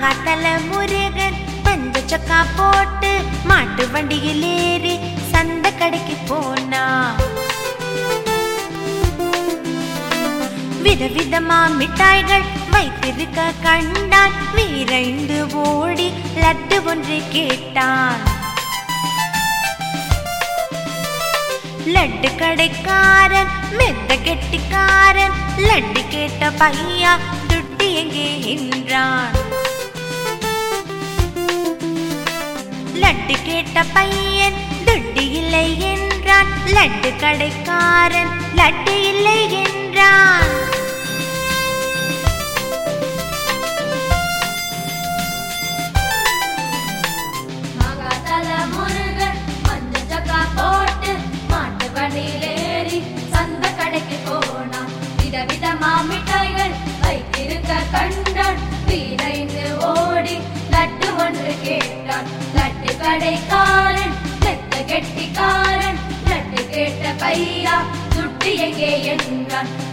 மாங்காத்தல முருகன் பஞ்ச சொக்கா போட்டு மாட்டு வண்டியில் ஏறி சந்த கடைக்கு போனா விதவிதமா மிட்டாய்கள் வைத்திருக்க கண்டான் வீரைந்து ஓடி லட்டு ஒன்று கேட்டான் லட்டு கடைக்காரன் மெத்த கெட்டிக்காரன் லட்டு கேட்ட பையா துட்டு எங்கே என்றான் லட்டு கேட்ட பையன் துட்டு இல்லை என்றான் லட்டு கடைக்காரன் லட்டு இல்லை என்றான் மாங்காத்தல முருகன் மஞ்ச சக்கா போட்டு மாட்டு வண்டியில் ஏறி சந்த கடைக்கு போனான் விதவிதமா மிட்டாய்கள் வைத்திருக்க கண்டான் வீரைந்து ஓடி லட்டு ஒன்று கேட்டான் லட்டு கடைக்காரன் மெத்த கெட்டிக்காரன் லட்டு கேட்ட பையா துட்டு எங்கே என்றான்